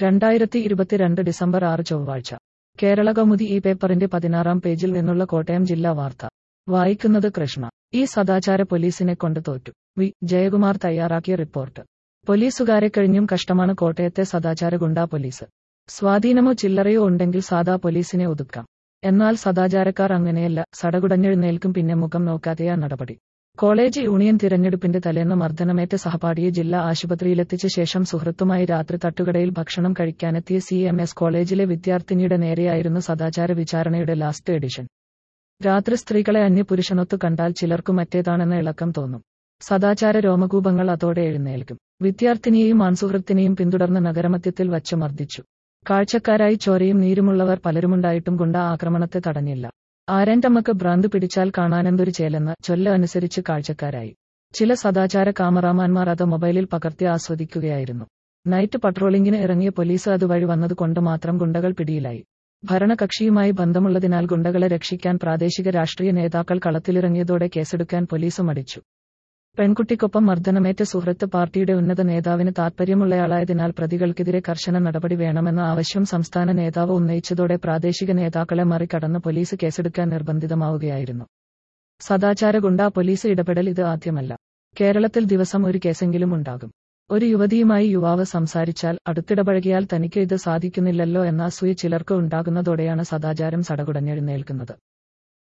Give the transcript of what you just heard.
രണ്ടായിരത്തി ഇരുപത്തിരണ്ട് ഡിസംബർ ആറ് ചൊവ്വാഴ്ച കേരള കൗമുദി ഈ പേപ്പറിന്റെ പതിനാറാം പേജിൽ നിന്നുള്ള കോട്ടയം ജില്ലാ വാർത്ത വായിക്കുന്നത് കൃഷ്ണ ഈ സദാചാര പോലീസിനെ കൊണ്ട് തോറ്റു വി ജയകുമാർ തയ്യാറാക്കിയ റിപ്പോർട്ട് പോലീസുകാരെ കഴിഞ്ഞും കഷ്ടമാണ് കോട്ടയത്തെ സദാചാര ഗുണ്ടാ പോലീസ് സ്വാധീനമോ ചില്ലറയോ ഉണ്ടെങ്കിൽ സാദാ പോലീസിനെ ഒതുക്കാം എന്നാൽ സദാചാരക്കാർ അങ്ങനെയല്ല സടകുടഞ്ഞെഴുന്നേൽക്കും പിന്നെ മുഖം നോക്കാതെയാ നടപടി കോളേജ് യൂണിയൻ തിരഞ്ഞെടുപ്പിന്റെ തലേന്ന് മർദ്ദനമേറ്റ സഹപാഠിയെ ജില്ലാ ആശുപത്രിയിലെത്തിച്ച ശേഷം സുഹൃത്തുമായി രാത്രി തട്ടുകടയിൽ ഭക്ഷണം കഴിക്കാനെത്തിയ സി എം എസ് കോളേജിലെ വിദ്യാർത്ഥിനിയുടെ നേരെയായിരുന്നു സദാചാര വിചാരണയുടെ ലാസ്റ്റ് എഡിഷൻ രാത്രി സ്ത്രീകളെ അന്യപുരുഷനൊത്തു കണ്ടാൽ ചിലർക്കു മറ്റേതാണെന്ന ഇളക്കം തോന്നും സദാചാര രോമകൂപങ്ങൾ അതോടെ എഴുന്നേൽക്കും വിദ്യാർത്ഥിനിയെയും ആൺസുഹൃത്തിനെയും പിന്തുടർന്ന് നഗരമധ്യത്തിൽ വച്ച് മർദ്ദിച്ചു കാഴ്ചക്കാരായി ചോരയും നീരുമുള്ളവർ പലരുമുണ്ടായിട്ടും ഗുണ്ട ആക്രമണത്തെ തടഞ്ഞില്ല ആരൻ്റമ്മക്ക് ഭ്രാന്ത് പിടിച്ചാൽ കാണാനെന്തൊരു ചേലെന്ന് ചൊല്ല അനുസരിച്ച് കാഴ്ചക്കാരായി ചില സദാചാര കാമറാമാന്മാർ അത് മൊബൈലിൽ പകർത്തി ആസ്വദിക്കുകയായിരുന്നു നൈറ്റ് പട്രോളിംഗിന് ഇറങ്ങിയ പോലീസ് അതുവഴി വന്നതുകൊണ്ട് മാത്രം ഗുണ്ടകൾ പിടിയിലായി ഭരണകക്ഷിയുമായി ബന്ധമുള്ളതിനാൽ ഗുണ്ടകളെ രക്ഷിക്കാൻ പ്രാദേശിക രാഷ്ട്രീയ നേതാക്കൾ കളത്തിലിറങ്ങിയതോടെ കേസെടുക്കാൻ പോലീസ് മടിച്ചു പെൺകുട്ടിക്കൊപ്പം മർദ്ദനമേറ്റ സുഹൃത്ത് പാർട്ടിയുടെ ഉന്നത നേതാവിന് താൽപര്യമുള്ളയാളായതിനാൽ പ്രതികൾക്കെതിരെ കർശന നടപടി വേണമെന്ന ആവശ്യം സംസ്ഥാന നേതാവ് ഉന്നയിച്ചതോടെ പ്രാദേശിക നേതാക്കളെ മറികടന്ന് പോലീസ് കേസെടുക്കാൻ നിർബന്ധിതമാവുകയായിരുന്നു സദാചാര ഗുണ്ടാ പോലീസ് ഇടപെടൽ ഇത് ആദ്യമല്ല കേരളത്തിൽ ദിവസം ഒരു കേസെങ്കിലും ഉണ്ടാകും ഒരു യുവതിയുമായി യുവാവ് സംസാരിച്ചാൽ അടുത്തിടപഴകിയാൽ തനിക്ക് ഇത് സാധിക്കുന്നില്ലല്ലോ എന്ന അസൂയ ചിലർക്ക് ഉണ്ടാകുന്നതോടെയാണ് സദാചാരം സടകുടഞ്ഞെഴുന്നേൽക്കുന്നത്